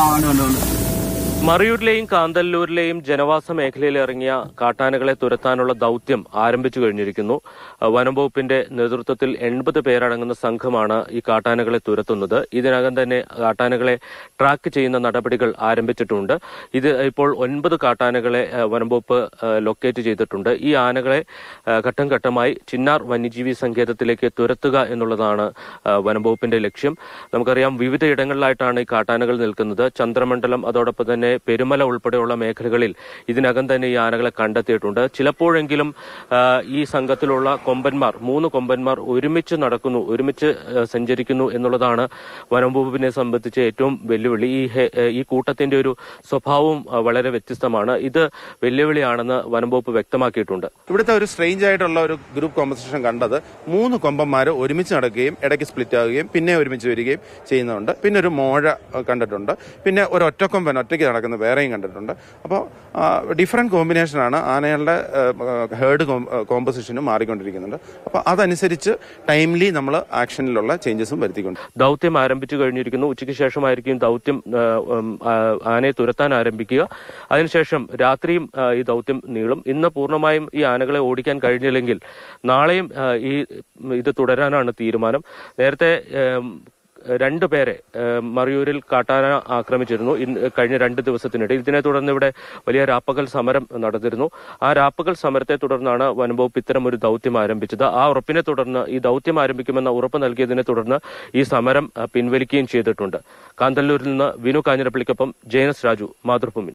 ഉണ്ട് ഉണ്ട് ഉണ്ട് മറയൂരിലെയും കാന്തല്ലൂരിലെയും ജനവാസ മേഖലയിൽ ഇറങ്ങിയ കാട്ടാനകളെ തുരത്താനുള്ള ദൌത്യം ആരംഭിച്ചു കഴിഞ്ഞിരിക്കുന്നു അഹ് വനം വകുപ്പിന്റെ നേതൃത്വത്തിൽ എൺപത് പേരടങ്ങുന്ന സംഘമാണ് ഈ കാട്ടാനകളെ തുരത്തുന്നത് ഇതിനകം തന്നെ കാട്ടാനകളെ ട്രാക്ക് ചെയ്യുന്ന നടപടികൾ ആരംഭിച്ചിട്ടുണ്ട് ഇത് ഇപ്പോൾ ഒൻപത് കാട്ടാനകളെ അഹ് വനം വകുപ്പ് അഹ് ലൊക്കേറ്റ് ചെയ്തിട്ടുണ്ട് ഈ ആനകളെ അഹ് ഘട്ടം ഘട്ടമായി ചിന്നാർ വന്യജീവി സങ്കേതത്തിലേക്ക് തുരത്തുക എന്നുള്ളതാണ് അഹ് വനം വകുപ്പിന്റെ ലക്ഷ്യം നമുക്കറിയാം വിവിധ ഇടങ്ങളിലായിട്ടാണ് ഈ കാട്ടാനകൾ നിൽക്കുന്നത് ചന്ദ്രമണ്ഡലം അതോടൊപ്പം തന്നെ പെരുമല ഉൾപ്പെടെയുള്ള മേഖലകളിൽ ഇതിനകം തന്നെ ഈ ആനകളെ കണ്ടെത്തിയിട്ടുണ്ട് ചിലപ്പോഴെങ്കിലും ആ, ഈ സംഘത്തിലുള്ള കൊമ്പന്മാർ മൂന്ന് കൊമ്പന്മാർ ഒരുമിച്ച് നടക്കുന്നു ഒരുമിച്ച് ആ, സഞ്ചരിക്കുന്നു എന്നുള്ളതാണ് വനം വകുപ്പിനെ സംബന്ധിച്ച് ഏറ്റവും വെല്ലുവിളി ഈ ഹെ- ഈ കൂട്ടത്തിന്റെ ഒരു സ്വഭാവവും ആ, വളരെ വ്യത്യസ്തമാണ് ഇത് വെല്ലുവിളിയാണെന്ന് വനം വകുപ്പ് വ്യക്തമാക്കിയിട്ടുണ്ട് ഇവിടുത്തെ ഒരു സ്ട്രേഞ്ച് ആയിട്ടുള്ള ഒരു ഗ്രൂപ്പ് കോമ്പസിഷൻ കണ്ടത് മൂന്ന് കൊമ്പന്മാർ ഒരുമിച്ച് നടക്കുകയും ഇടയ്ക്ക് സ്പ്ലിറ്റ് ആവുകയും പിന്നെ ഒരുമിച്ച് വരികയും ചെയ്യുന്നുണ്ട് പിന്നെ ഒരു മോഴ അഹ്, കണ്ടിട്ടുണ്ട് പിന്നെ ഒരു ഒറ്റക്കൊമ്പൻ ഒറ്റയ്ക്ക് നടക്കുന്ന വേറെയും കണ്ടിട്ടുണ്ട് അപ്പോൾ ഡിഫറെന്റ് കോമ്പിനേഷനാണ് ആനകളുടെ ഹേർഡ് കോമ്പസിഷനും മാറിക്കൊണ്ടിരിക്കുന്നുണ്ട് അപ്പോൾ അതനുസരിച്ച് ടൈംലി നമ്മൾ ആക്ഷനിലുള്ള ചേഞ്ചസും വരുത്തിക്കൊണ്ട് ദൗത്യം ആരംഭിച്ചു കഴിഞ്ഞിരിക്കുന്നു ഉച്ചയ്ക്ക് ശേഷമായിരിക്കും ദൗത്യം ആ, ഉം, ആ, ആനയെ തുരത്താൻ ആരംഭിക്കുക അതിനുശേഷം രാത്രിയും ആ, ഈ ദൗത്യം നീളും ഇന്ന് പൂർണ്ണമായും ഈ ആനകളെ ഓടിക്കാൻ കഴിഞ്ഞില്ലെങ്കിൽ നാളെയും ആ, ഈ ഇത് തുടരാനാണ് തീരുമാനം നേരത്തെ ഏം, രണ്ടു പേരെ ഏം, മറയൂരിൽ കാട്ടാന ആക്രമിച്ചിരുന്നു ഇന്ന് കഴിഞ്ഞ രണ്ട് ദിവസത്തിനിടെ ഇതിനെ തുടർന്ന് ഇവിടെ വലിയ രാപ്പകൽ സമരം നടന്നിരുന്നു ആ രാപ്പകൽ സമരത്തെ തുടർന്നാണ് വനംവകുപ്പ് ഇത്തരം ഒരു ദൗത്യം ആരംഭിച്ചത് ആ ഉറപ്പിനെ തുടർന്ന് ഈ ദൗത്യം ആരംഭിക്കുമെന്ന ഉറപ്പ് നൽകിയതിനെ തുടർന്ന് ഈ സമരം ആ, പിൻവലിക്കുകയും ചെയ്തിട്ടുണ്ട് കാന്തല്ലൂരിൽ നിന്ന് വിനു കാഞ്ഞിരപ്പള്ളിക്കൊപ്പം ജയനസ് രാജു മാതൃഭൂമി